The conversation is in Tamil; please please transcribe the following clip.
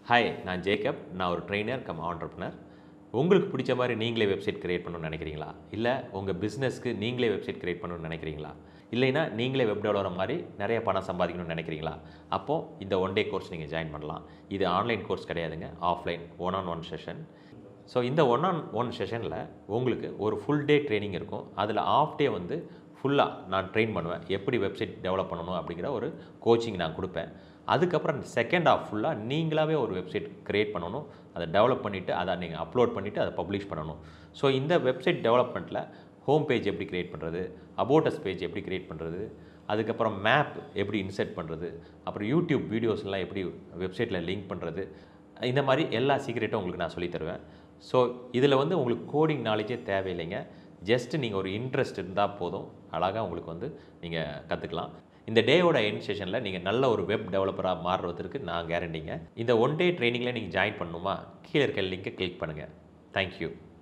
ஹாய் நான் ஜேக்கப் நான் ஒரு ட்ரெயினர் கம் ஆண்டர்பனர் உங்களுக்கு பிடிச்ச மாதிரி நீங்களே வெப்சைட் கிரியேட் பண்ணணும்னு நினைக்கிறீங்களா இல்லை உங்கள் பிஸ்னஸ்க்கு நீங்களே வெப்சைட் கிரியேட் பண்ணணும்னு நினைக்கிறீங்களா இல்லைன்னா நீங்களே வெப் டெவலப்பர் மாதிரி நிறைய பணம் சம்பாதிக்கணும்னு நினைக்கிறீங்களா அப்போது இந்த ஒன் டே கோர்ஸ் நீங்கள் ஜாயின் பண்ணலாம் இது ஆன்லைன் கோர்ஸ் கிடையாதுங்க offline one on one session so இந்த ஒன் ஆன் ஒன் செஷனில் உங்களுக்கு ஒரு ஃபுல் டே ட்ரைனிங் இருக்கும் அதில் ஆஃப் டே வந்து ஃபுல்லாக நான் ட்ரெயின் பண்ணுவேன் எப்படி வெப்சைட் டெவலப் பண்ணணும் அப்படிங்கிற ஒரு கோச்சிங் நான் கொடுப்பேன் அதுக்கப்புறம் செகண்ட் ஆஃப் ஃபுல்லாக நீங்களாகவே ஒரு வெப்சைட் க்ரியேட் பண்ணணும் அதை டெவலப் பண்ணிவிட்டு அதை நீங்கள் அப்லோட் பண்ணிவிட்டு அதை பப்ளிஷ் பண்ணணும் ஸோ இந்த வெப்சைட் டெவலப்மெண்ட்டில் ஹோம் பேஜ் எப்படி க்ரியேட் பண்ணுறது அபோட்டஸ் பேஜ் எப்படி க்ரியேட் பண்ணுறது அதுக்கப்புறம் மேப் எப்படி இன்செர்ட் பண்ணுறது அப்புறம் யூடியூப் வீடியோஸ்லாம் எப்படி வெப்சைட்டில் லிங்க் பண்ணுறது இந்த மாதிரி எல்லா சீக்ரெட்டும் உங்களுக்கு நான் சொல்லித் தருவேன் ஸோ இதில் வந்து உங்களுக்கு கோடிங் நாலேஜே தேவையில்லைங்க ஜஸ்ட் நீங்கள் ஒரு இன்ட்ரெஸ்ட் இருந்தால் போதும் அழகாக உங்களுக்கு வந்து நீங்கள் கற்றுக்கலாம் இந்த டேயோட எண்ட் செஷனில் நீங்கள் நல்ல ஒரு வெப் டெவலப்பராக மாறுறதுக்கு நான் கேரண்டிங்க இந்த ஒன் டே ட்ரைனிங்கில் நீங்கள் ஜாயின் பண்ணணுமா கீழே இருக்க லிங்கை கிளிக் பண்ணுங்கள் தேங்க்யூ